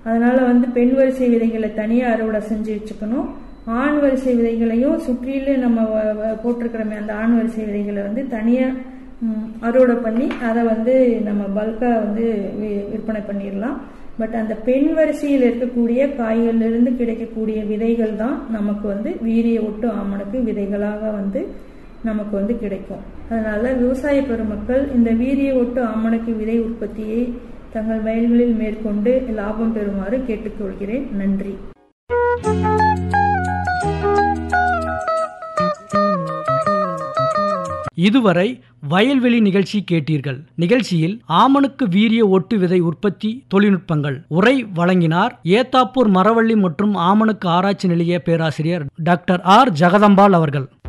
அதனால வந்து பெண் வரிசை விதைகளை தனியாக அறுவடை செஞ்சு வச்சுக்கணும் ஆண் வரிசை விதைகளையும் சுற்றிலும் நம்ம வ- வ- போட்டிருக்கிறோமே அந்த ஆண் வரிசை விதைகளை வந்து தனியாக அறுவடை பண்ணி அதை வந்து நம்ம பல்காக வந்து வி- விற்பனை பண்ணிடலாம் பட் அந்த பெண் வரிசையில் இருக்கக்கூடிய காய்கள்ல இருந்து கிடைக்கக்கூடிய விதைகள் தான் நமக்கு வந்து வீரிய ஒட்டு ஆமணக்கு விதைகளாக வந்து நமக்கு வந்து கிடைக்கும் அதனால விவசாய பெருமக்கள் இந்த வீரிய ஒட்டு ஆமணக்கு விதை உற்பத்தியை தங்கள் வயல்களில் மேற்கொண்டு லாபம் பெறுமாறு கேட்டுக்கொள்கிறேன் நன்றி இதுவரை வயல்வெளி நிகழ்ச்சி கேட்டீர்கள் நிகழ்ச்சியில் ஆமணுக்கு வீரிய ஒட்டு விதை உற்பத்தி தொழில்நுட்பங்கள் உரை வழங்கினார் ஏத்தாப்பூர் மரவள்ளி மற்றும் ஆமணுக்கு ஆராய்ச்சி நிலைய பேராசிரியர் டாக்டர் ஆர் ஜெகதம்பாள் அவர்கள்